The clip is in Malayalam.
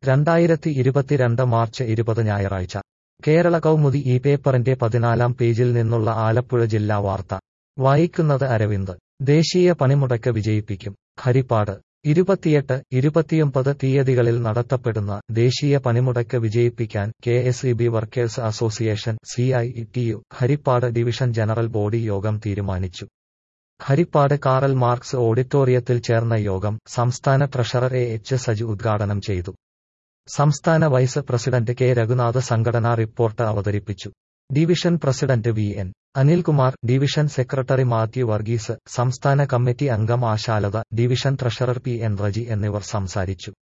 രണ്ടായിരത്തി ഇരുപത്തിരണ്ട് മാർച്ച് ഇരുപത് ഞായറാഴ്ച കേരള കൗമുദി ഈ പേപ്പറിന്റെ പതിനാലാം പേജിൽ നിന്നുള്ള ആലപ്പുഴ ജില്ലാ വാർത്ത വായിക്കുന്നത് അരവിന്ദ് ദേശീയ പണിമുടക്ക് വിജയിപ്പിക്കും ഹരിപ്പാട് ഇരുപത്തിയെട്ട് ഇരുപത്തിയൊമ്പത് തീയതികളിൽ നടത്തപ്പെടുന്ന ദേശീയ പണിമുടക്ക് വിജയിപ്പിക്കാൻ K S E B workers association C I T U Haripad division general body യോഗം തീരുമാനിച്ചു ഹരിപ്പാട് കാറൽ മാർക്സ് ഓഡിറ്റോറിയത്തിൽ ചേർന്ന യോഗം സംസ്ഥാന ട്രഷറർ എ എച്ച് സജു ഉദ്ഘാടനം ചെയ്തു സംസ്ഥാന വൈസ് പ്രസിഡന്റ് കെ രഘുനാഥ് സംഘടനാ റിപ്പോർട്ട് അവതരിപ്പിച്ചു division president V N Anilkumar division secretary Matthew Varghese സംസ്ഥാന കമ്മിറ്റി അംഗം Ashalatha division treasurer P N Reji എന്നിവർ സംസാരിച്ചു